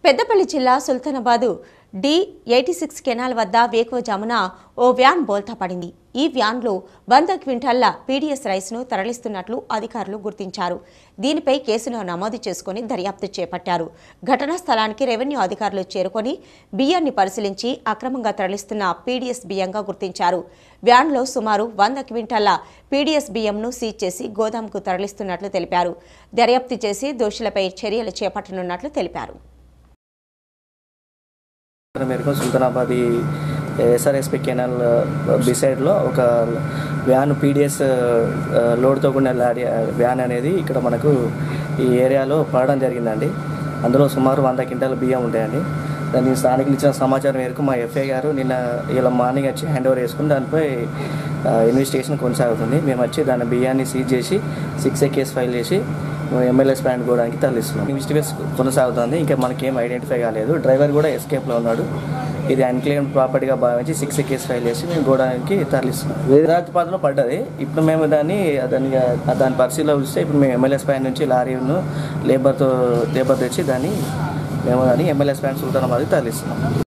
పెద్దపల్లి జిల్లా Sultanabad D eighty six canal వద్ద వేకువజామున ఓ వ్యాన్ బోల్తా పడింది ఈ వ్యాన్లో వంద క్వింటాళ్ల పీడీఎస్ రైస్ను తరలిస్తున్నట్లు అధికారులు గుర్తించారు దీనిపై కేసును నమోదు చేసుకుని దర్యాప్తు చేపట్టారు ఘటనా స్థలానికి రెవెన్యూ అధికారులు చేరుకొని బియ్యాన్ని పరిశీలించి అక్రమంగా తరలిస్తున్న పీడీఎస్ బియ్యంగా గుర్తించారు వ్యాన్లో సుమారు వంద క్వింటాళ్ల పీడీఎస్ బియ్యంను సీజ్ చేసి గోదాంకు తరలిస్తున్నట్లు తెలిపారు దర్యాప్తు చేసి దోషులపై చర్యలు చేపట్టనున్నట్లు తెలిపారు సూచన మేరకు సుల్తానాబాద్ ఎస్ఆర్ఎస్పి కెనాల్ బిసైడ్లో ఒక వ్యాన్ పీడిఎస్ లోడ్తో కూడిన లారీ వ్యాన్ అనేది ఇక్కడ మనకు ఈ ఏరియాలో పడడం జరిగిందండి అందులో సుమారు వంద క్వింటాల బియ్యం ఉంటాయండి దాన్ని స్థానికులు ఇచ్చిన సమాచారం మేరకు మా ఎఫ్ఐ గారు నిన్న ఇలా మార్నింగ్ వచ్చి హ్యాండ్ ఓవర్ చేసుకుని దానిపై ఇన్వెస్టిగేషన్ కొనసాగుతుంది మేము వచ్చి దాని బియ్యాన్ని సీజ్ చేసి సిక్స్ ఏ కేసు ఫైల్ చేసి ఎమ్మెల్యే స్టాండ్ కూడా తరలిస్తున్నాం ఇన్వెస్టిగేషన్ కొనసాగుతుంది ఇంకా మనకేం ఐడెంటిఫై కాలేదు డ్రైవర్ కూడా ఎస్కేప్లో ఉన్నాడు ఇది అన్క్లెయిమ్ ప్రాపర్టీగా భావించి సిక్స్ కేసు ఫైల్ చేసి మేము గోడానికి తరలిస్తున్నాం వేదాతిపాతలో పడ్డది ఇప్పుడు మేము దాన్ని దాన్ని దాని పరిశీలన చూస్తే ఇప్పుడు మేము ఎమ్మెల్యే స్పాన్ నుంచి లారీను లేబర్తో లేబర్ తెచ్చి దాన్ని మేము దాన్ని ఎమ్మెల్యే స్పాన్ సుల్తానాబాద్కి తరలిస్తున్నాం